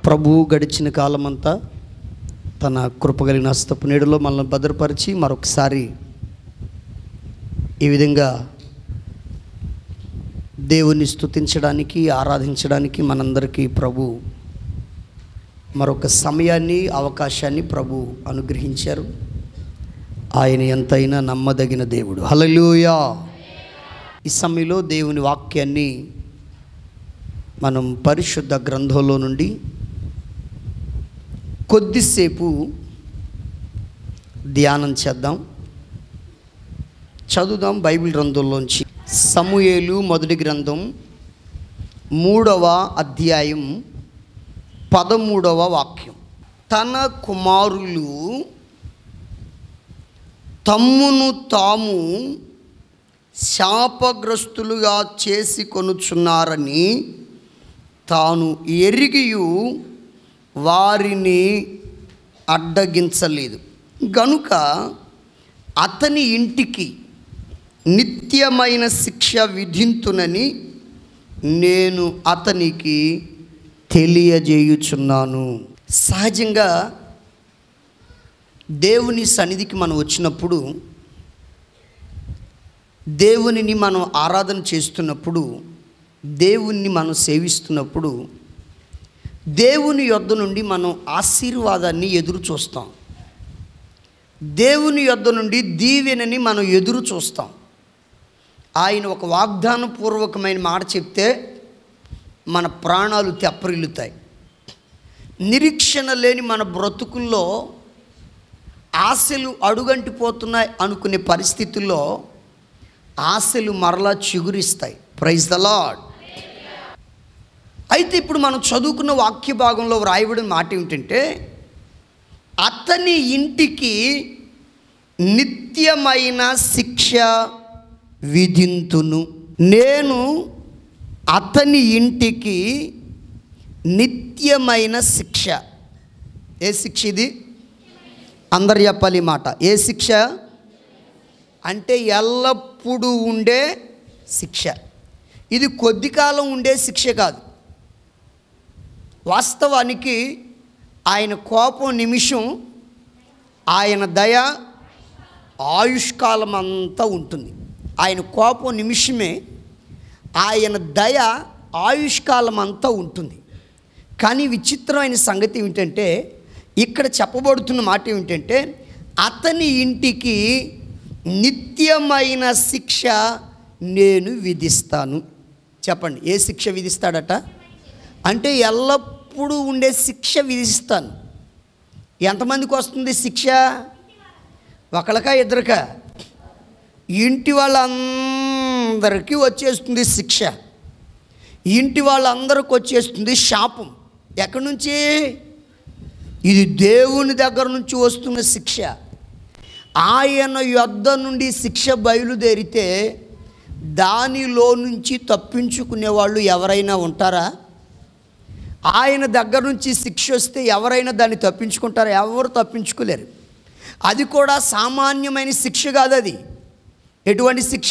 ప్రభు గడిచిన కాలమంతా తన కృపగలిగిన హస్తపు నీడలో మనల్ని భద్రపరిచి మరొకసారి ఈ విధంగా దేవుని స్తుతించడానికి ఆరాధించడానికి మనందరికీ ప్రభు మరొక సమయాన్ని అవకాశాన్ని ప్రభు అనుగ్రహించారు ఆయన ఎంతైనా నమ్మదగిన దేవుడు హల్లెలూయా ఈ సమయంలో దేవుని వాక్యాన్ని మనం పరిశుద్ధ గ్రంథంలో నుండి కొద్దిసేపు ధ్యానం చేద్దాం చదువుదాం బైబిల్ గ్రంథంలోంచి సమూయేలు మొదటి గ్రంథం మూడవ అధ్యాయం పదమూడవ వాక్యం తన కుమారులు తమ్మును తాము శాపగ్రస్తులుగా చేసి కొనుచున్నారని తాను ఎరిగియు వారిని అడ్డగించలేదు గనుక అతని ఇంటికి నిత్యమైన శిక్ష విధింతునని నేను అతనికి తెలియజేయుచున్నాను సహజంగా దేవుని సన్నిధికి మనం వచ్చినప్పుడు దేవునిని మనం ఆరాధన చేస్తున్నప్పుడు దేవుణ్ణి మనం సేవిస్తున్నప్పుడు దేవుని యొద్ద నుండి మనం ఆశీర్వాదాన్ని ఎదురు చూస్తాం దేవుని యొద్ద నుండి దీవెనని మనం ఎదురు చూస్తాం ఆయన ఒక వాగ్దానపూర్వకమైన మాట చెప్తే మన ప్రాణాలు తెప్పరిల్లుతాయి నిరీక్షణ లేని మన బ్రతుకుల్లో ఆశలు అడుగంటిపోతున్నాయి అనుకునే పరిస్థితుల్లో ఆశలు మరలా చిగురిస్తాయి ప్రైజ్ ద లాడ్ అయితే ఇప్పుడు మనం చదువుకున్న వాక్య భాగంలో వ్రాయబడిన మాట ఏమిటంటే అతని ఇంటికి నిత్యమైన శిక్ష విధింతును నేను అతని ఇంటికి నిత్యమైన శిక్ష ఏ శిక్ష ఇది అందరు చెప్పాలి ఈ మాట ఏ శిక్ష అంటే ఎల్లప్పుడూ ఉండే శిక్ష ఇది కొద్ది కాలం ఉండే శిక్ష కాదు వాస్తవానికి ఆయన కోపం నిమిషం ఆయన దయ ఆయుష్కాలం అంతా ఉంటుంది ఆయన కోపం నిమిషమే ఆయన దయ ఆయుష్కాలం అంతా ఉంటుంది కానీ విచిత్రమైన సంగతి ఏమిటంటే ఇక్కడ చెప్పబడుతున్న మాట ఏమిటంటే అతని ఇంటికి నిత్యమైన శిక్ష నేను విధిస్తాను చెప్పండి ఏ శిక్ష విధిస్తాడట అంటే ఎల్లప్పుడూ ఉండే శిక్ష విధిస్తాను ఎంతమందికి వస్తుంది శిక్ష ఒకళ్ళకా ఇద్దరికా ఇంటి వాళ్ళందరికీ వచ్చేస్తుంది శిక్ష ఇంటి వాళ్ళందరికి వచ్చేస్తుంది శాపం ఎక్కడి నుంచి ఇది దేవుని దగ్గర నుంచి వస్తున్న శిక్ష ఆయన యొద్ద నుండి శిక్ష బయలుదేరితే దానిలో నుంచి తప్పించుకునే వాళ్ళు ఎవరైనా ఉంటారా ఆయన దగ్గర నుంచి శిక్ష వస్తే ఎవరైనా దాన్ని తప్పించుకుంటారా ఎవరు తప్పించుకోలేరు అది కూడా సామాన్యమైన శిక్ష కాదు అది ఎటువంటి శిక్ష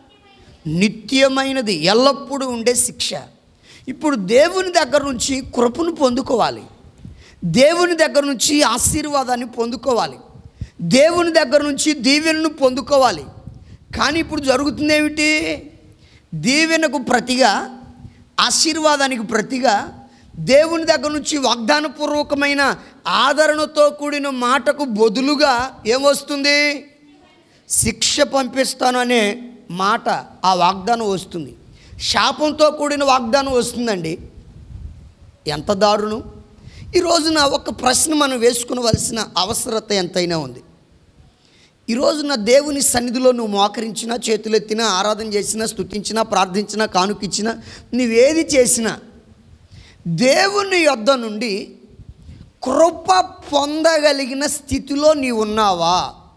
నిత్యమైనది ఎల్లప్పుడూ ఉండే శిక్ష ఇప్పుడు దేవుని దగ్గర నుంచి కృపను పొందుకోవాలి దేవుని దగ్గర నుంచి ఆశీర్వాదాన్ని పొందుకోవాలి దేవుని దగ్గర నుంచి దీవెనను పొందుకోవాలి కానీ ఇప్పుడు జరుగుతుంది ఏమిటి దీవెనకు ప్రతిగా ఆశీర్వాదానికి ప్రతిగా దేవుని దగ్గర నుంచి వాగ్దానపూర్వకమైన ఆదరణతో కూడిన మాటకు బదులుగా ఏమొస్తుంది శిక్ష పంపిస్తాను అనే మాట ఆ వాగ్దానం వస్తుంది శాపంతో కూడిన వాగ్దానం వస్తుందండి ఎంత దారుణం ఈ రోజున ఒక ప్రశ్న మనం వేసుకునవలసిన అవసరత ఎంతైనా ఉంది ఈ రోజున దేవుని సన్నిధిలో నువ్వు మోకరించినా చేతులెత్తినా ఆరాధన చేసినా స్తుతించినా ప్రార్థించినా కానుకిచ్చినా నువ్వేది చేసినా దేవుని యొద్ద నుండి కృప పొందగలిగిన స్థితిలో నీవు ఉన్నావా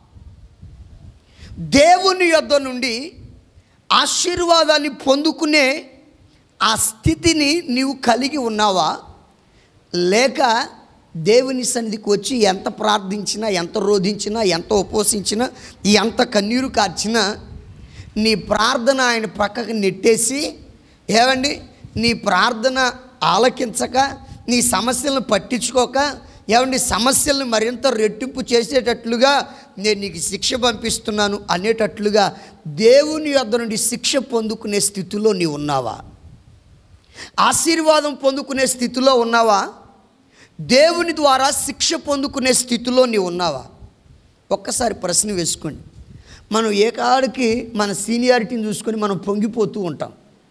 దేవుని యొద్ద నుండి ఆశీర్వాదాన్ని పొందుకునే ఆ స్థితిని నీవు కలిగి ఉన్నావా లేక దేవుని సన్నిధికి వచ్చి ఎంత ప్రార్థించినా ఎంత రోధించినా ఎంత ఉపవసించినా ఎంత కన్నీరు కార్చినా నీ ప్రార్థన ఆయన పక్కకు నెట్టేసి ఏమండి నీ ప్రార్థన ఆలకించక నీ సమస్యలను పట్టించుకోక ఏమండి సమస్యలను మరింత రెట్టింపు చేసేటట్లుగా నేను నీకు శిక్ష పంపిస్తున్నాను అనేటట్లుగా దేవుని యొద్ద నుండి శిక్ష పొందుకునే స్థితిలో నీ ఉన్నావా ఆశీర్వాదం పొందుకునే స్థితిలో ఉన్నావా దేవుని ద్వారా శిక్ష పొందుకునే స్థితిలో నీ ఉన్నావా ఒక్కసారి ప్రశ్న వేసుకోండి మనం ఏ కాడికి మన సీనియారిటీని చూసుకొని మనం పొంగిపోతూ ఉంటాం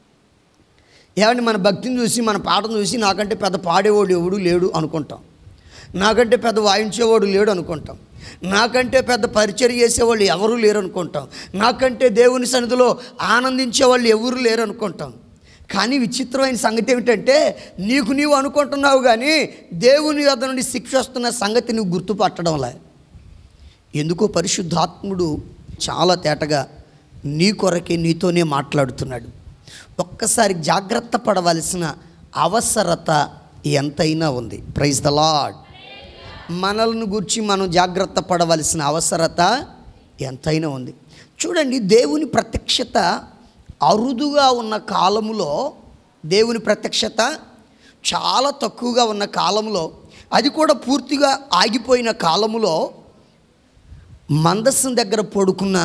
ఏమంటే మన భక్తిని చూసి మన పాటను చూసి నాకంటే పెద్ద పాడేవాడు ఎవడు లేడు అనుకుంటాం నాకంటే పెద్ద వాయించేవాడు లేడు అనుకుంటాం నాకంటే పెద్ద పరిచయం చేసేవాళ్ళు ఎవరు లేరు అనుకుంటాం నాకంటే దేవుని సన్నిధిలో ఆనందించే వాళ్ళు ఎవరు లేరు అనుకుంటాం కానీ విచిత్రమైన సంగతి ఏమిటంటే నీకు నీవు అనుకుంటున్నావు కానీ దేవుని వద్ద నుండి శిక్ష వస్తున్న సంగతి నువ్వు గుర్తుపట్టడంలే ఎందుకో పరిశుద్ధాత్ముడు చాలా తేటగా నీ కొరకే నీతోనే మాట్లాడుతున్నాడు ఒక్కసారి జాగ్రత్త పడవలసిన అవసరత ఎంతైనా ఉంది ప్రైజ్ ద లాడ్ మనల్ని గురించి మనం జాగ్రత్త పడవలసిన అవసరత ఎంతైనా ఉంది చూడండి దేవుని ప్రత్యక్షత అరుదుగా ఉన్న కాలములో దేవుని ప్రత్యక్షత చాలా తక్కువగా ఉన్న కాలంలో అది కూడా పూర్తిగా ఆగిపోయిన కాలములో మందస్సం దగ్గర పడుకున్న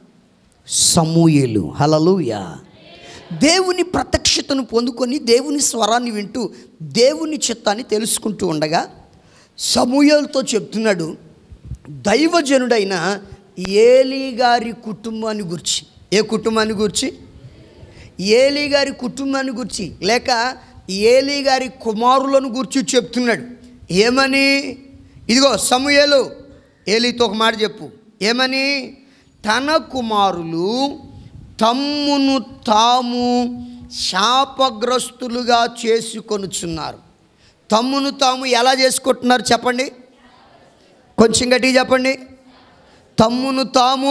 సమూయేలు హలలుయా దేవుని ప్రత్యక్షతను పొందుకొని దేవుని స్వరాన్ని వింటూ దేవుని చిత్తాన్ని తెలుసుకుంటూ ఉండగా సమూయేలుతో చెప్తున్నాడు దైవజనుడైన ఏలీ గారి కుటుంబాన్ని గురించి ఏ కుటుంబాన్ని గురించి ఏలీ గారి కుటుంబాన్ని గురించి లేక ఏలీ గారి కుమారులను గురించి చెప్తున్నాడు ఏమని ఇదిగో సమూయేలు ఏలీతో ఒక మాట చెప్పు ఏమని తన కుమారులు తమ్మును తాము శాపగ్రస్తులుగా చేసుకొనుచున్నారు తమ్మును తాము ఎలా చేసుకుంటున్నారు చెప్పండి కొంచెం గట్టిగా చెప్పండి తమ్మును తాము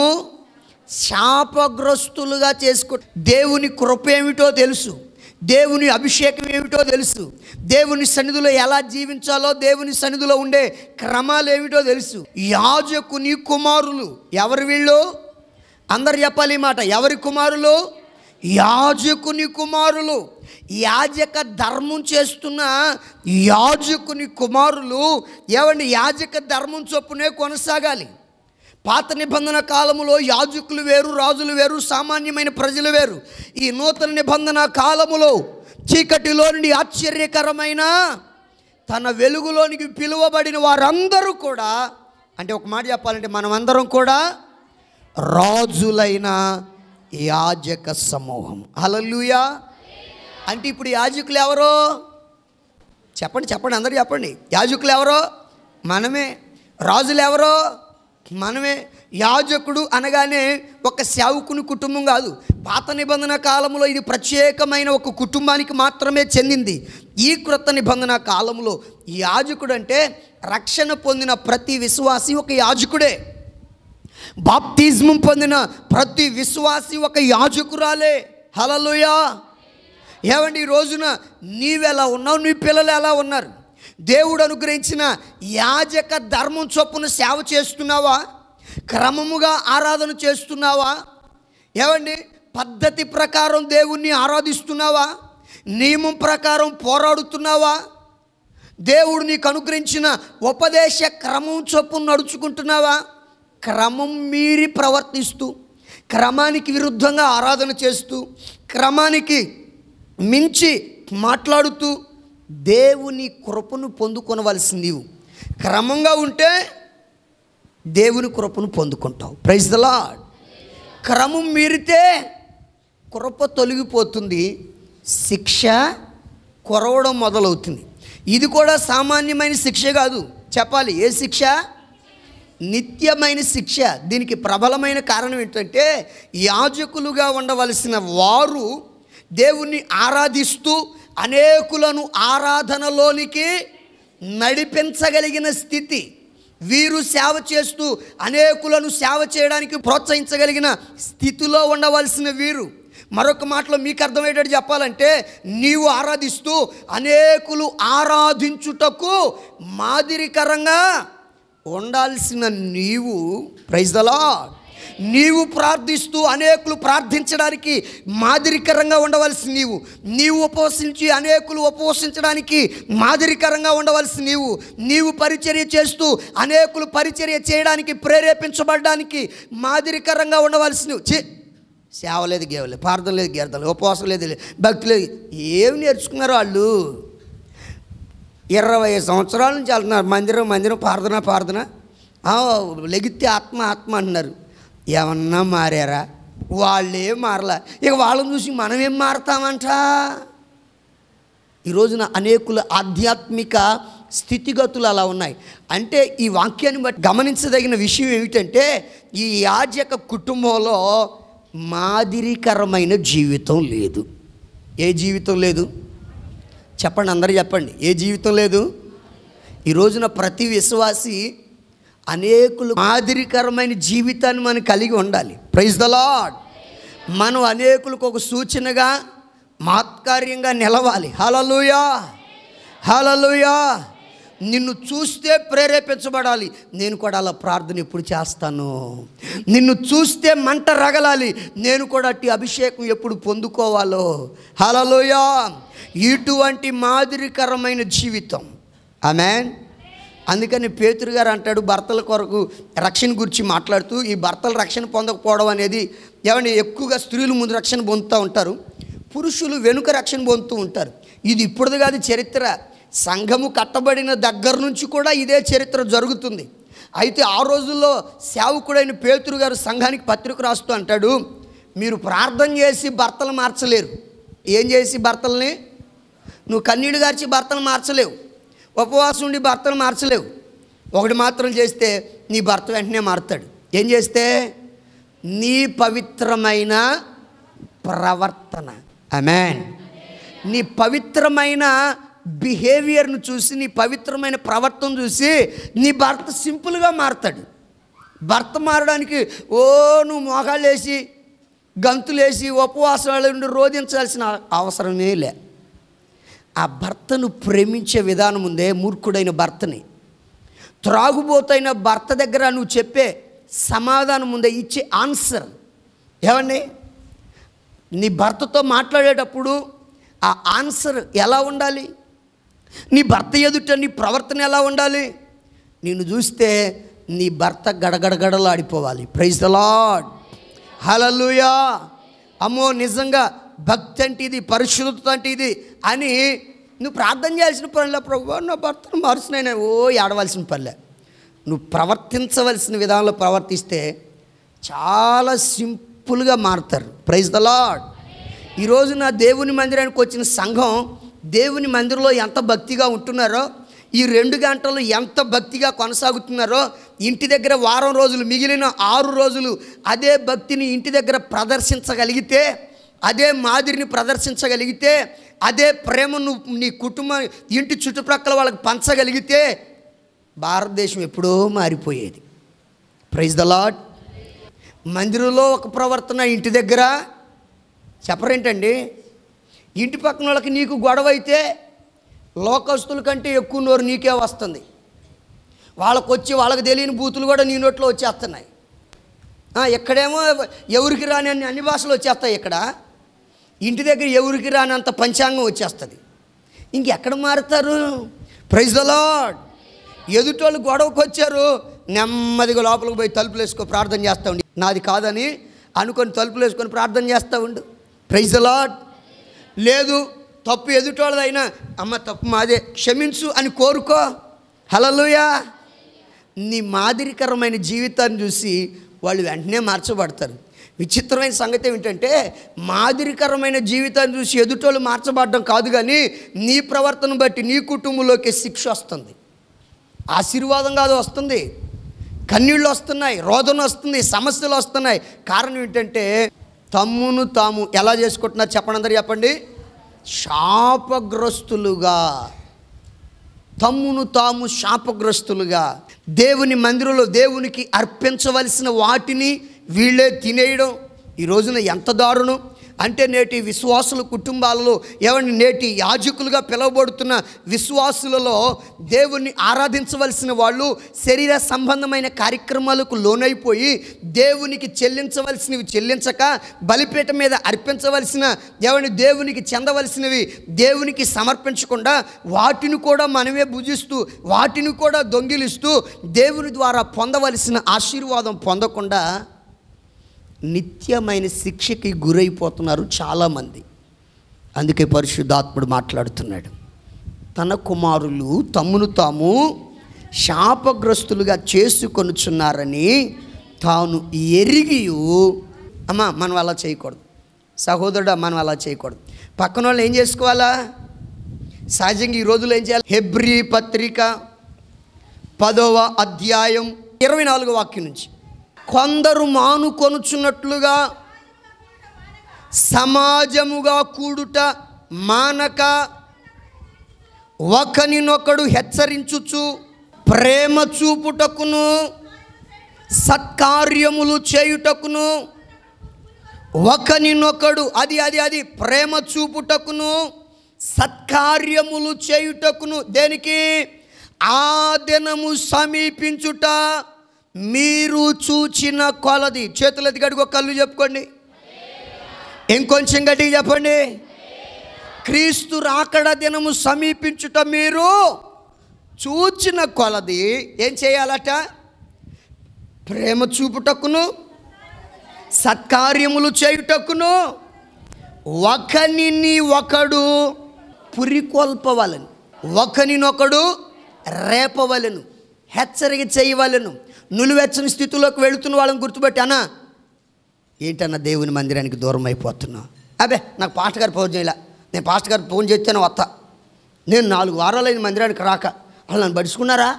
శాపగ్రస్తులుగా చేసుకో దేవుని కృప ఏమిటో తెలుసు దేవుని అభిషేకం ఏమిటో తెలుసు దేవుని సన్నిధిలో ఎలా జీవించాలో దేవుని సన్నిధిలో ఉండే క్రమాలు ఏమిటో తెలుసు యాజకుని కుమారులు ఎవరు వీళ్ళు అందరు చెప్పాలి ఈ మాట ఎవరి కుమారులు యాజకుని కుమారులు యాజక ధర్మం చేస్తున్న యాజకుని కుమారులు ఏమండి యాజక ధర్మం చొప్పునే కొనసాగాలి పాత నిబంధన కాలములో యాజకులు వేరు రాజులు వేరు సామాన్యమైన ప్రజలు వేరు ఈ నూతన నిబంధన కాలములో చీకటిలో నుండి ఆశ్చర్యకరమైన తన వెలుగులోనికి పిలువబడిన వారందరూ కూడా అంటే ఒక మాట చెప్పాలంటే మనమందరం కూడా రాజులైన యాజక సమూహం హల్లెలూయా అంటే ఇప్పుడు యాజకులు ఎవరో చెప్పండి చెప్పండి అందరూ చెప్పండి యాజకులు ఎవరో మనమే రాజులు ఎవరో మనమే యాజకుడు అనగానే ఒక సేవకుని కుటుంబం కాదు పాత నిబంధన కాలంలో ఇది ప్రత్యేకమైన ఒక కుటుంబానికి మాత్రమే చెందింది ఈ క్రొత్త నిబంధన కాలంలో యాజకుడు అంటే రక్షణ పొందిన ప్రతి విశ్వాసి ఒక యాజకుడే బాప్తిజం పొందిన ప్రతి విశ్వాసి ఒక యాజకురాలే హలలుయా ఏమండి ఈ రోజున నీవెలా ఉన్నావు నీ పిల్లలు ఎలా ఉన్నారు దేవుడు అనుగ్రహించిన యాజక ధర్మం చొప్పున సేవ చేస్తున్నావా క్రమముగా ఆరాధన చేస్తున్నావా ఏమండి పద్ధతి ప్రకారం దేవుణ్ణి ఆరాధిస్తున్నావా నియమం ప్రకారం పోరాడుతున్నావా దేవుడు నీకు అనుగ్రహించిన ఉపదేశ క్రమం చొప్పున నడుచుకుంటున్నావా క్రమం మీరి ప్రవర్తిస్తూ క్రమానికి విరుద్ధంగా ఆరాధన చేస్తూ క్రమానికి మించి మాట్లాడుతూ దేవుని కృపను పొందుకొనవలసింది నీవు క్రమంగా ఉంటే దేవుని కృపను పొందుకుంటావు ప్రైజ్ ద లాడ్ క్రమం మీరితే కృప తొలగిపోతుంది శిక్ష కొరవడం మొదలవుతుంది ఇది కూడా సామాన్యమైన శిక్ష కాదు చెప్పాలి ఏ శిక్ష నిత్యమైన శిక్ష దీనికి ప్రబలమైన కారణం ఏంటంటే యాజకులుగా ఉండవలసిన వారు దేవుణ్ణి ఆరాధిస్తూ అనేకులను ఆరాధనలోనికి నడిపించగలిగిన స్థితి వీరు సేవ చేస్తూ అనేకులను సేవ చేయడానికి ప్రోత్సహించగలిగిన స్థితిలో ఉండవలసిన వీరు మరొక మాటలో మీకు అర్థమయ్యేటట్టు చెప్పాలంటే నీవు ఆరాధిస్తూ అనేకులు ఆరాధించుటకు మాదిరికరంగా ఉండాల్సిన నీవు ప్రైజ్ దలా నీవు ప్రార్థిస్తూ అనేకులు ప్రార్థించడానికి మాదిరికరంగా ఉండవలసి నీవు నీవు ఉపవసించి అనేకులు ఉపవసించడానికి మాదిరికరంగా ఉండవలసి నీవు నీవు పరిచర్య చేస్తూ అనేకులు పరిచర్య చేయడానికి ప్రేరేపించబడడానికి మాదిరికరంగా ఉండవలసి నువ్వు ఛీ! సేవ లేదు గేవలేదు ప్రార్థన లేదు గీర్తన లేదు ఉపవాసం లేదు భక్తి లేదు ఏమి నేర్చుకున్నారు వాళ్ళు ఇరవై సంవత్సరాల నుంచి వెళ్తున్నారు మందిరం మందిరం ప్రార్థన ప్రార్థన ఆ, లెగితే ఆత్మ ఆత్మ అంటున్నారు ఏమన్నా మారారా వాళ్ళే మారలా ఇక వాళ్ళని చూసి మనం ఏం మారతామంట ఈ రోజున అనేకుల ఆధ్యాత్మిక స్థితిగతులు అలా ఉన్నాయి అంటే ఈ వాక్యాన్ని బట్టి గమనించదగిన విషయం ఏమిటంటే ఈ యాజక కుటుంబంలో మాదిరికరమైన జీవితం లేదు ఏ జీవితం లేదు చెప్పండి అందరూ చెప్పండి ఏ జీవితం లేదు ఈ రోజున ప్రతి విశ్వాసి అనేకులు మాదిరికరమైన జీవితాన్ని మనం కలిగి ఉండాలి ప్రైజ్ ద లాడ్ మనం అనేకులకు ఒక సూచనగా మాత్కార్యంగా నిలవాలి హలలుయా హలలుయా నిన్ను చూస్తే ప్రేరేపించబడాలి నేను కూడా అలా ప్రార్థన ఎప్పుడు చేస్తాను నిన్ను చూస్తే మంట రగలాలి నేను కూడా అట్టి అభిషేకం ఎప్పుడు పొందుకోవాలో హలలుయా ఇటువంటి మాదిరికరమైన జీవితం ఆమెన్ అందుకని పేతురు గారు అంటాడు భర్తల కొరకు రక్షణ గురించి మాట్లాడుతూ ఈ భర్తల రక్షణ పొందకపోవడం అనేది ఏమంటే ఎక్కువగా స్త్రీలు ముందు రక్షణ పొందుతూ ఉంటారు పురుషులు వెనుక రక్షణ పొందుతూ ఉంటారు ఇది ఇప్పుడుది కాదు చరిత్ర సంఘము కట్టబడిన దగ్గర నుంచి కూడా ఇదే చరిత్ర జరుగుతుంది అయితే ఆ రోజుల్లో సేవకుడైన పేతురు గారు సంఘానికి పత్రిక రాస్తూ అంటాడు మీరు ప్రార్థన చేసి భర్తలు మార్చలేరు ఏం చేసి భర్తల్ని నువ్వు కన్నీడు గార్చి భర్తను మార్చలేవు ఉపవాసం ఉండి భర్తను మార్చలేవు ఒకటి మాత్రం చేస్తే నీ భర్త వెంటనే మారుతాడు ఏం చేస్తే నీ పవిత్రమైన ప్రవర్తన అమెన్ నీ పవిత్రమైన బిహేవియర్ను చూసి నీ పవిత్రమైన ప్రవర్తన చూసి నీ భర్త సింపుల్గా మారుతాడు భర్త మారడానికి ఓ నువ్వు మోకాళ్ళేసి గంతులేసి ఉపవాసాలు ఉండి రోధించాల్సిన అవసరమే లే ఆ భర్తను ప్రేమించే విధానం ఉందే మూర్ఖుడైన భర్తని త్రాగుబోతైన భర్త దగ్గర నువ్వు చెప్పే సమాధానం ఉందే ఇచ్చే ఆన్సర్ ఏమండి నీ భర్తతో మాట్లాడేటప్పుడు ఆ ఆన్సర్ ఎలా ఉండాలి నీ భర్త ఎదుట నీ ప్రవర్తన ఎలా ఉండాలి నిన్ను చూస్తే నీ భర్త గడగడగడలాడిపోవాలి ప్రైజ్ ద లాడ్ హలలుయా అమ్మో నిజంగా భక్తి అంటే ఇది పరిశుద్ధత అంటే ఇది అని నువ్వు ప్రార్థన చేయాల్సిన పనిలే ప్రభు నా భర్తను మారుస్తున్నాయి ఓ ఏడవలసిన పనిలే నువ్వు ప్రవర్తించవలసిన విధానంలో ప్రవర్తిస్తే చాలా సింపుల్గా మారుతారు ప్రైజ్ ద లాడ్ ఈరోజు నా దేవుని మందిరానికి వచ్చిన సంఘం దేవుని మందిరంలో ఎంత భక్తిగా ఉంటున్నారో ఈ రెండు గంటలు ఎంత భక్తిగా కొనసాగుతున్నారో ఇంటి దగ్గర వారం రోజులు మిగిలిన ఆరు రోజులు అదే భక్తిని ఇంటి దగ్గర ప్రదర్శించగలిగితే అదే మాదిరిని ప్రదర్శించగలిగితే అదే ప్రేమను నీ కుటుంబం ఇంటి చుట్టుప్రక్కల వాళ్ళకి పంచగలిగితే భారతదేశం ఎప్పుడో మారిపోయేది ప్రైజ్ ద లాడ్ మందిరంలో ఒక ప్రవర్తన ఇంటి దగ్గర చెప్పరేంటండి ఇంటి పక్కన వాళ్ళకి నీకు గొడవ అయితే లోకస్తుల కంటే ఎక్కువ నోరు నీకే వస్తుంది వాళ్ళకు వచ్చి వాళ్ళకి తెలియని బూతులు కూడా నీ నోట్లో వచ్చేస్తున్నాయి ఆ, ఇక్కడేమో ఎవరికి రాని అన్ని అన్ని భాషలు వచ్చేస్తాయి ఇక్కడ ఇంటి దగ్గర ఎవరికి రానంత పంచాంగం వచ్చేస్తుంది ఇంకెక్కడ మారుతారు ప్రైజ్ ద లాడ్ ఎదుటోళ్ళు గొడవకు వచ్చారు నెమ్మదిగా లోపలికి పోయి తలుపులు వేసుకో ప్రార్థన చేస్తా ఉండి నాది కాదని అనుకొని తలుపులు వేసుకొని ప్రార్థన చేస్తూ ఉండు ప్రైజ్ ద లాడ్ లేదు తప్పు ఎదుటోళ్ళదైనా అమ్మ తప్పు మాదే క్షమించు అని కోరుకో హలలుయా నీ మాదిరికరమైన జీవితాన్ని చూసి వాళ్ళు వెంటనే మార్చబడతారు విచిత్రమైన సంగతి ఏమిటంటే మాదిరికరమైన జీవితాన్ని చూసి ఎదుటోళ్ళు మార్చబడడం కాదు కానీ నీ ప్రవర్తన బట్టి నీ కుటుంబంలోకి శిక్ష వస్తుంది ఆశీర్వాదం కాదు వస్తుంది కన్నీళ్ళు వస్తున్నాయి రోదన వస్తుంది సమస్యలు వస్తున్నాయి కారణం ఏంటంటే తమ్మును తాము ఎలా చేసుకుంటున్నారు చెప్పండి అందరు చెప్పండి శాపగ్రస్తులుగా తమ్మును తాము శాపగ్రస్తులుగా దేవుని మందిరంలో దేవునికి అర్పించవలసిన వాటిని వీళ్ళే తినేయడం ఈ రోజున ఎంత దారుణం అంటే నేటి విశ్వాసుల కుటుంబాలలో ఏమండి నేటి యాజకులుగా పిలువబడుతున్న విశ్వాసులలో దేవుణ్ణి ఆరాధించవలసిన వాళ్ళు శరీర సంబంధమైన కార్యక్రమాలకు లోనైపోయి దేవునికి చెల్లించవలసినవి చెల్లించక బలిపీఠం మీద అర్పించవలసిన ఏమండి దేవునికి చెందవలసినవి దేవునికి సమర్పించకుండా వాటిని కూడా మనమే భుజిస్తూ వాటిని కూడా దొంగిలిస్తూ దేవుని ద్వారా పొందవలసిన ఆశీర్వాదం పొందకుండా నిత్యమైన శిక్షకి గురైపోతున్నారు చాలామంది అందుకే పరిశుద్ధాత్ముడు మాట్లాడుతున్నాడు తన కుమారులు తమ్మును తాము శాపగ్రస్తులుగా చేసుకొనుచున్నారని తాను ఎరిగి అమ్మా మనం అలా చేయకూడదు సహోదరుడు మనం అలా చేయకూడదు పక్కన వాళ్ళు ఏం చేసుకోవాలా సహజంగా ఈ రోజుల్లో ఏం చేయాలి హెబ్రి పత్రిక పదవ అధ్యాయం ఇరవై నాలుగో వాక్యం నుంచి కొందరు మానుకొనుచున్నట్లుగా సమాజముగా కూడుట మానక ఒకనినొకడు హెచ్చరించుచు ప్రేమ చూపుటకును సత్కార్యములు చేయుటకును ఒకనినొకడు అది అది అది ప్రేమ చూపుటకును సత్కార్యములు చేయుటకును దేనికి ఆ దినము సమీపించుట మీరు చూచిన కొలది చేతులది గడుగు కళ్ళు చెప్పుకోండి ఇంకొంచెం గట్టిగా చెప్పండి క్రీస్తు రాకడ దినము సమీపించుట మీరు చూచిన కొలది ఏం చేయాలట ప్రేమ చూపుటకును సత్కార్యములు చేయుటకును ఒకనిని ఒకడు పురికొల్పవలను ఒకనినొకడు రేపవలను హెచ్చరిక చేయవలను నులివెచ్చని స్థితిలోకి వెళుతున్న వాళ్ళని గుర్తుపెట్టి అన్నా ఏంటన్నా దేవుని మందిరానికి దూరం అయిపోతున్నా అబే నాకు పాస్టర్ గారు ఫోన్ చేయలే నేను పాస్టర్ గారు ఫోన్ చేస్తేనే వస్తా నేను నాలుగు వారాలైన మందిరానికి రాక వాళ్ళు నన్ను పడుచుకున్నారా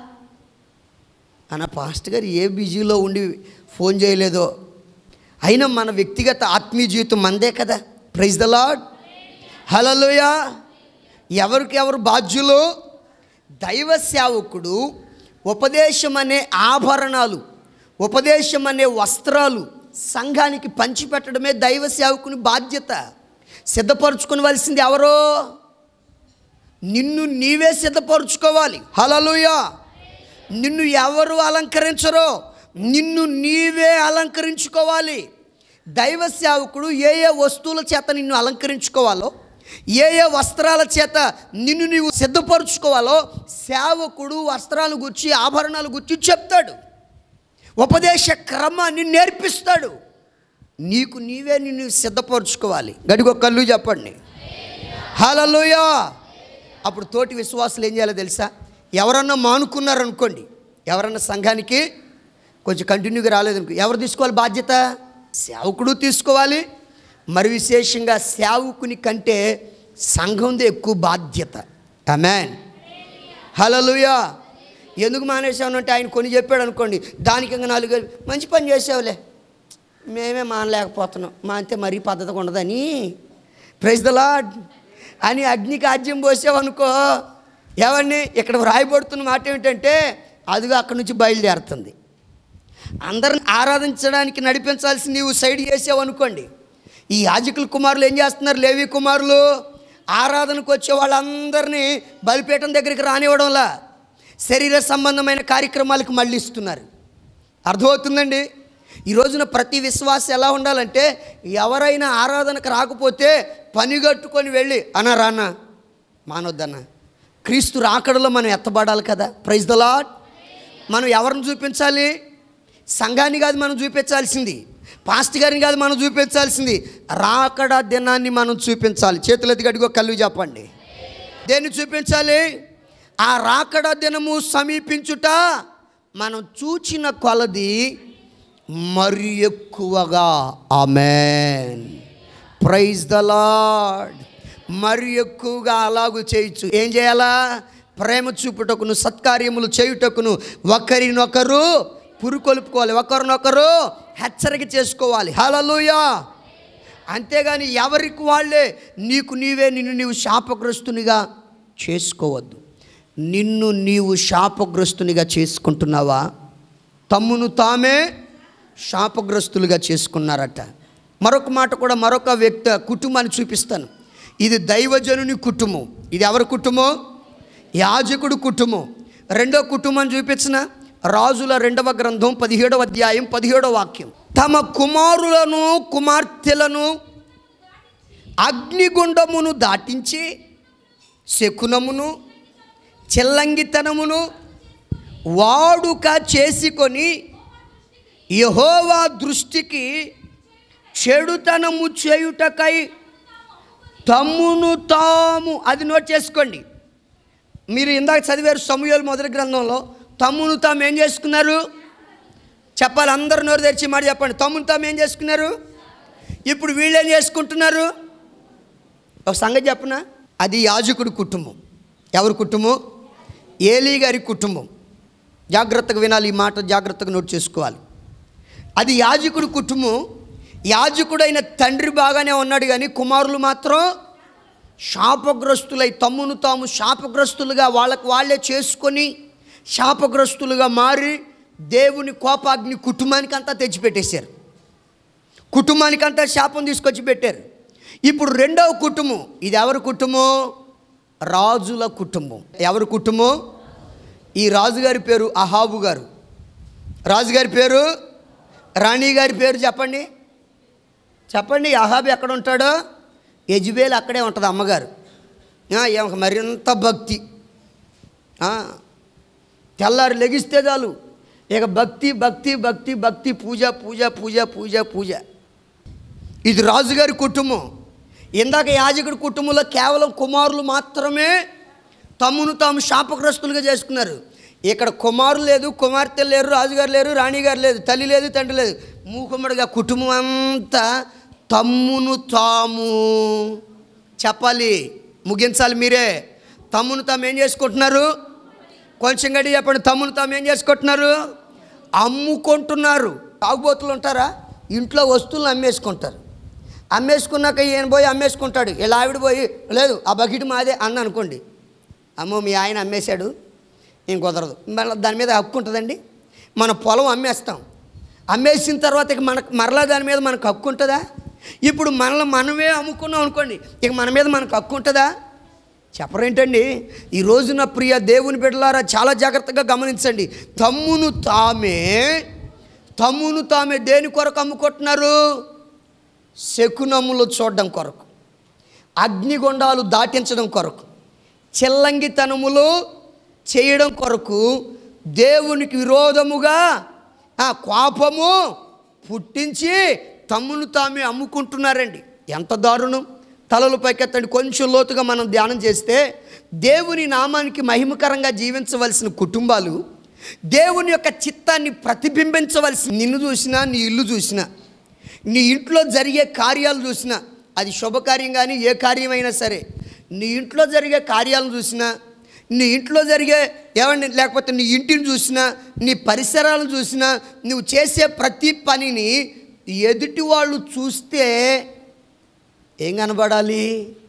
అన్న పాస్టర్ గారు ఏ బిజీలో ఉండి ఫోన్ చేయలేదో అయినా మన వ్యక్తిగత ఆత్మీయ జీవితం మందే కదా ప్రైజ్ ద లాడ్ హలలోయ ఎవరికి ఎవరు బాధ్యులు దైవ సేవకుడు ఉపదేశం అనే ఆభరణాలు ఉపదేశం అనే వస్త్రాలు సంఘానికి పంచిపెట్టడమే దైవ సేవకుని బాధ్యత సిద్ధపరచుకోవలసింది ఎవరో నిన్ను నీవే సిద్ధపరచుకోవాలి హలలుయా నిన్ను ఎవరు అలంకరించరో నిన్ను నీవే అలంకరించుకోవాలి దైవ సేవకుడు ఏ ఏ వస్తువుల చేత నిన్ను అలంకరించుకోవాలో ఏ ఏ వస్త్రాల చేత నిన్ను నీవు సిద్ధపరచుకోవాలో సేవకుడు వస్త్రాలు గుర్చి ఆభరణాలు గుర్చి చెప్తాడు ఉపదేశ క్రమాన్ని నేర్పిస్తాడు నీకు నీవే నిన్ను సిద్ధపరచుకోవాలి గడిగో కళ్ళు చెప్పండి హలలుయా అప్పుడు తోటి విశ్వాసులు ఏం చేయాలో తెలుసా ఎవరన్నా మానుకున్నారనుకోండి ఎవరన్నా సంఘానికి కొంచెం కంటిన్యూగా రాలేదనుకో ఎవరు తీసుకోవాలి బాధ్యత సేవకుడు తీసుకోవాలి మరి విశేషంగా సేవకుని కంటే సంఘంది ఎక్కువ బాధ్యత అమెన్ హలలుయా ఎందుకు మానేసామంటే ఆయన కొన్ని చెప్పాడు అనుకోండి దానికి ఇంకా నాలుగు వేలు, మంచి పని చేసావులే మేమే మానలేకపోతున్నాం మా అంతే మరీ పద్ధతిగా ఉండదని ప్రైజ్ ద లాడ్ అని అగ్నికి ఆజ్యం పోసావనుకో ఏమండి ఇక్కడ వ్రాయబడుతున్న మాట ఏమిటంటే అదిగో అక్కడి నుంచి బయలుదేరుతుంది అందరిని ఆరాధించడానికి నడిపించాల్సి నీవు సైడ్ చేసావు అనుకోండి ఈ యాజకుల కుమారులు ఏం చేస్తున్నారు లేవి కుమారులు ఆరాధనకు వచ్చే వాళ్ళందరినీ బలిపీఠం దగ్గరికి రానివ్వడంలా శరీర సంబంధమైన కార్యక్రమాలకు మళ్ళిస్తున్నారు అర్థమవుతుందండి ఈ రోజున ప్రతి విశ్వాసం ఎలా ఉండాలంటే ఎవరైనా ఆరాధనకు రాకపోతే పని కట్టుకొని వెళ్ళి అన్న రాన్న మానొద్దన్న క్రీస్తు రాకడలో మనం ఎత్తబడాలి కదా ప్రైజ్ ద లాడ్ మనం ఎవరిని చూపించాలి సంఘాన్ని కాదు మనం చూపించాల్సింది పాస్ట్ గారిని కాదు మనం చూపించాల్సింది రాకడ దినాన్ని మనం చూపించాలి చేతులెత్తి గడిగో కళ్ళు చెప్పండి దేన్ని చూపించాలి ఆ రాకడ దినము సమీపించుట మనం చూచిన కొలది మరి ఎక్కువగా ఆమెన్ ప్రైజ్ ద లాడ్ మరి ఎక్కువగా అలాగూ చేయొచ్చు ఏం చేయాలా ప్రేమ చూపుటకును సత్కార్యములు చేయుటకును ఒకరినొకరు పురుకొలుపుకోవాలి ఒకరినొకరు హెచ్చరిక చేసుకోవాలి హలలుయా అంతేగాని ఎవరికి వాళ్ళే నీకు నీవే నిన్ను నీవు శాపగ్రస్తునిగా చేసుకోవద్దు నిన్ను నీవు శాపగ్రస్తునిగా చేసుకుంటున్నావా తమ్మును తామే శాపగ్రస్తులుగా చేసుకున్నారట మరొక మాట కూడా మరొక వ్యక్తి కుటుంబాన్ని చూపిస్తాను ఇది దైవజనుని కుటుంబం ఇది ఎవరి కుటుంబం యాజకుడు కుటుంబం రెండో కుటుంబం చూపించిన రాజుల రెండవ గ్రంథం పదిహేడవ అధ్యాయం పదిహేడవ వాక్యం తమ కుమారులను కుమార్తెలను అగ్నిగుండమును దాటించి శకునమును చెల్లంగితనమును వాడుక చేసుకొని యహోవా దృష్టికి చెడుతనము చేయుటకై తమ్మును తాము అది నోట్ చేసుకోండి మీరు ఇందాక చదివారు సమూహలు మొదటి గ్రంథంలో తమ్మును తాము ఏం చేసుకున్నారు చెప్పాలి అందరు నోరు తెరిచి మాట చెప్పండి తమ్మును తాము ఏం చేసుకున్నారు ఇప్పుడు వీళ్ళు ఏం చేసుకుంటున్నారు ఒక సంగతి చెప్పన అది యాజకుడి కుటుంబం ఎవరి కుటుంబం ఏలీ గారి కుటుంబం జాగ్రత్తగా వినాలి ఈ మాట జాగ్రత్తగా నోట్ చేసుకోవాలి అది యాజకుడి కుటుంబం యాజకుడైన తండ్రి బాగానే ఉన్నాడు కానీ కుమారులు మాత్రం శాపగ్రస్తులై తమ్మును తాము శాపగ్రస్తులుగా వాళ్ళకు వాళ్ళే చేసుకొని శాపగ్రస్తులుగా మారి దేవుని కోపాగ్ని కుటుంబానికి అంతా తెచ్చిపెట్టేశారు కుటుంబానికి అంతా శాపం తీసుకొచ్చి పెట్టారు ఇప్పుడు రెండవ కుటుంబం ఇది ఎవరి కుటుంబం రాజుల కుటుంబం ఎవరి కుటుంబం ఈ రాజుగారి పేరు అహాబు గారు రాజుగారి పేరు రాణి గారి పేరు చెప్పండి చెప్పండి అహాబు ఎక్కడ ఉంటాడో యజ్బేల్ అక్కడే ఉంటుంది అమ్మగారు ఆ, ఈమెకు మరింత భక్తి ఆ, తెల్లారి లెగిస్తే చాలు ఇక భక్తి భక్తి భక్తి భక్తి పూజ పూజ పూజ పూజ పూజ ఇది రాజుగారి కుటుంబం ఇందాక యాజకుడి కుటుంబంలో కేవలం కుమారులు మాత్రమే తమ్మును తాము శాపగ్రస్తులుగా చేసుకున్నారు ఇక్కడ కుమారులు లేదు కుమార్తెలు లేరు రాజుగారు లేరు రాణిగారు లేదు తల్లి లేదు తండ్రి లేదు మూకుమ్మడిగా కుటుంబం అంతా తమ్మును తాము చెప్పాలి ముగించాలి మీరే తమ్మును తాము ఏం చేసుకుంటున్నారు కొంచెం గడి చెప్పండి తమ్మును తాము ఏం చేసుకుంటున్నారు అమ్ముకుంటున్నారు తాగుబోతులు ఉంటారా ఇంట్లో వస్తువులు అమ్మేసుకుంటారు అమ్మేసుకున్నాక ఈయన పోయి అమ్మేసుకుంటాడు ఇలా ఆవిడ పోయి లేదు ఆ బకెట్ మాదే అన్న అనుకోండి అమ్మో మీ ఆయన అమ్మేశాడు ఏం కుదరదు మళ్ళీ దాని మీద హక్కు ఉంటుందండి మన పొలం అమ్మేస్తాం అమ్మేసిన తర్వాత ఇక మనకు మరలా దాని మీద మనకు హక్కు ఉంటుందా ఇప్పుడు మనల్ని మనమే అమ్ముకున్నాం అనుకోండి ఇక మన మీద మనకు హక్కు ఉంటుందా చెప్పరేంటండి ఈ రోజున ప్రియ దేవుని బిడ్డలారా చాలా జాగ్రత్తగా గమనించండి తమ్మును తామే తమ్మును తామే దేని కొరకు అమ్ముకుంటున్నారు శకునములు చూడడం కొరకు అగ్నిగుండాలు దాటించడం కొరకు చెల్లంగితనములు చేయడం కొరకు దేవునికి విరోధముగా ఆ కోపము పుట్టించి తమ్మును తామే అమ్ముకుంటున్నారండి ఎంత దారుణం తలలు పైకెత్తండి కొంచెం లోతుగా మనం ధ్యానం చేస్తే దేవుని నామానికి మహిమకరంగా జీవించవలసిన కుటుంబాలు దేవుని యొక్క చిత్తాన్ని ప్రతిబింబించవలసి నిన్ను చూసినా నీ ఇల్లు చూసినా నీ ఇంట్లో జరిగే కార్యాలు చూసినా అది శుభకార్యం కానీ ఏ కార్యమైనా సరే నీ ఇంట్లో జరిగే కార్యాలను చూసినా నీ ఇంట్లో జరిగే ఏమండి లేకపోతే నీ ఇంటిని చూసినా నీ పరిసరాలను చూసినా నువ్వు చేసే ప్రతి పనిని ఎదుటి వాళ్ళు చూస్తే ఏం కనబడాలి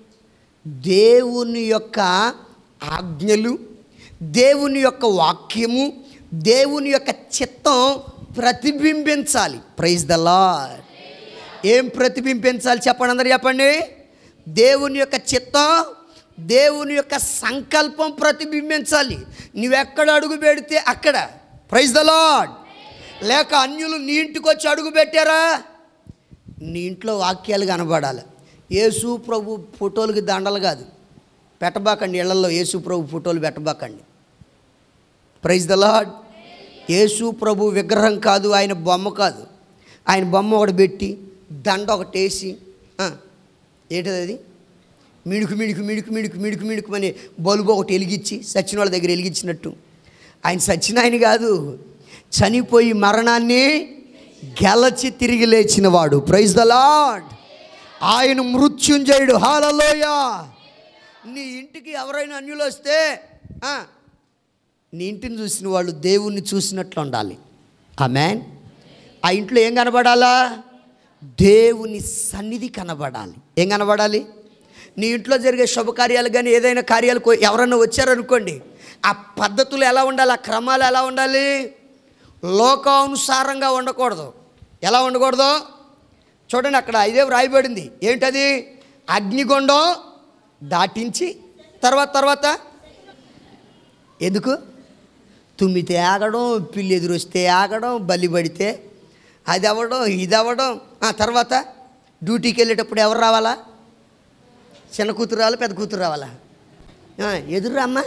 దేవుని యొక్క ఆజ్ఞలు దేవుని యొక్క వాక్యము దేవుని యొక్క చిత్తం ప్రతిబింబించాలి ప్రైజ్ ద లార్డ్ ఏం ప్రతిబింబించాలి చెప్పండి అందరు చెప్పండి దేవుని యొక్క చిత్తం దేవుని యొక్క సంకల్పం ప్రతిబింబించాలి నువ్వెక్కడ అడుగు పెడితే అక్కడ ప్రైజ్ ద లార్డ్ లేక అన్యులు నీ ఇంటికి వచ్చి అడుగు పెట్టారా నీ ఇంట్లో వాక్యాలు కనబడాలి యేసు ప్రభు ఫోటోలకి దండలు కాదు పెట్టబాకండి ఇళ్లలో యేసు ప్రభు ఫోటోలు పెట్టబాకండి ప్రైజ్ ద లార్డ్ యేసు ప్రభు విగ్రహం కాదు ఆయన బొమ్మ కాదు ఆయన బొమ్మ ఒకటి పెట్టి దండ ఒకటి వేసి ఆ, ఏంటిది అది మిడుకు మిడుకు మిడుకు మిడుకు మిడుకు మిడుకు అని బల్బు ఒకటి వెలిగించి సచిన వాళ్ళ దగ్గర వెలిగించినట్టు ఆయన సచిన ఆయన కాదు చనిపోయి మరణాన్ని గెలచి తిరిగి లేచిన వాడు ప్రైజ్ ద లార్డ్ ఆయన మృత్యుంజయుడు హాలలోయ నీ ఇంటికి ఎవరైనా అన్యులు వస్తే ఆ, నీ ఇంటిని చూసిన వాళ్ళు దేవుణ్ణి చూసినట్లు ఉండాలి ఆ మ్యాన్ ఆ ఇంట్లో ఏం కనబడాలా దేవుని సన్నిధి కనబడాలి ఏం కనబడాలి నీ ఇంట్లో జరిగే శుభకార్యాలు కానీ ఏదైనా కార్యాలు కో- ఎవరన్నా వచ్చారనుకోండి ఆ పద్ధతులు ఎలా ఉండాలి ఆ క్రమాలు ఎలా ఉండాలి లోకానుసారంగా ఉండకూడదు ఎలా ఉండకూడదు చూడండి అక్కడ ఇదే వ్రాయబడింది ఏంటది అగ్నిగుండం దాటించి తర్వాత తర్వాత ఎందుకు తుమ్మితే ఆగడం పిల్లి ఎదురొస్తే ఆగడం బలి పడితే అది అవ్వడం ఇది అవ్వడం ఆ తర్వాత డ్యూటీకి వెళ్ళేటప్పుడు ఎవరు రావాలా చిన్న కూతురు రావాలా పెద్ద కూతురు రావాలా ఆ, ఎదురు రామ్మా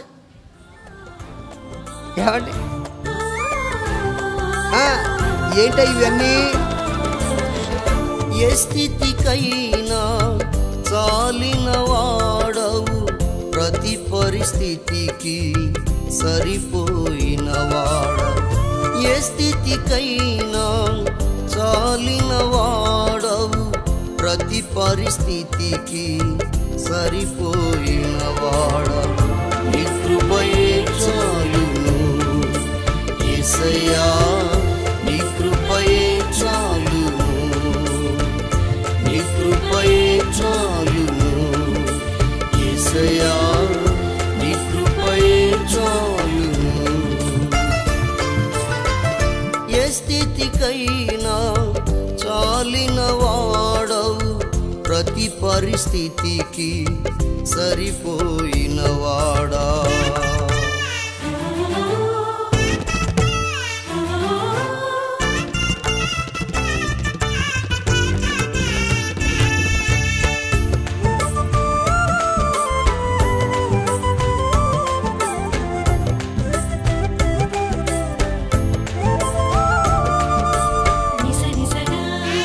ఏమండి ఆ, ఏంటో ఇవన్నీ ఏ స్థితికైనా చాలిన వాడవు ప్రతి పరిస్థితికి సరిపోయిన వాడవు ఏ స్థితికైనా చాలిన వాడవు ప్రతి పరిస్థితికి సరిపోయిన వాడవు నీ కృపయే చాలును యేసయ్యా నీ కృపయే చాలును నీ కృపయే చాలును యేసయ్యా నీ కృపయే చాలును ఏ స్థితికైనా చాలిన వాడవు ప్రతి పరిస్థితికి సరిపోయిన వాడా నిస నిసగా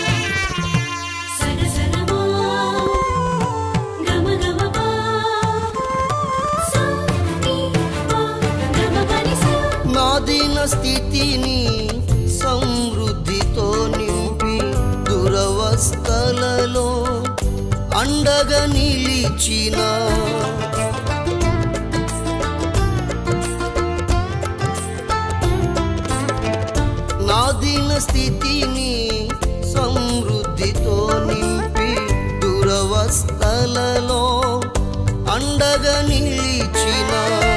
సగ సగమా గమ గమ పా సా ని పా గమ పని సా నా దీన స్థితిని సమృద్ధితో నింపి దురవస్థలలో అండగా నిలిచిన నా దీన స్థితిని సమృద్ధితో నింపి దురవస్థలలో అండగా నిలిచిన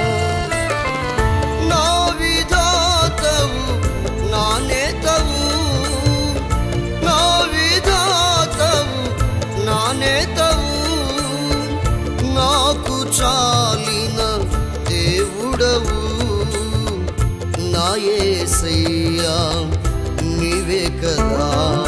నా విధాతవు నా నేతవు నా విధాతవు నా నేతవు నాకు చాలిన దేవుడవు నా యేసయ్యా నీవే కదా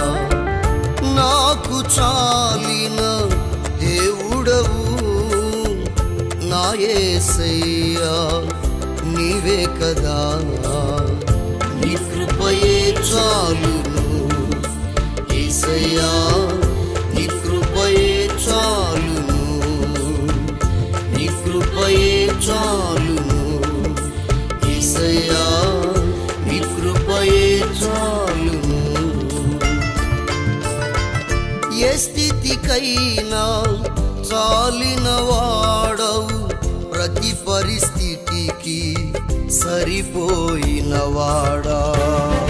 నాకు చాలిన దేవుడవు నా యేసయ్యా నీవే కదా నీ కృపయే చాలును యేసయ్యా నీ కృపయే చాలును నీ కృపయే చాలును యేసయ్యా నీ కృపయే చాలును ఏ స్థితికైనా చాలిన వాడవు ప్రతి పరిస్థితికి సరిపోయిన వాడా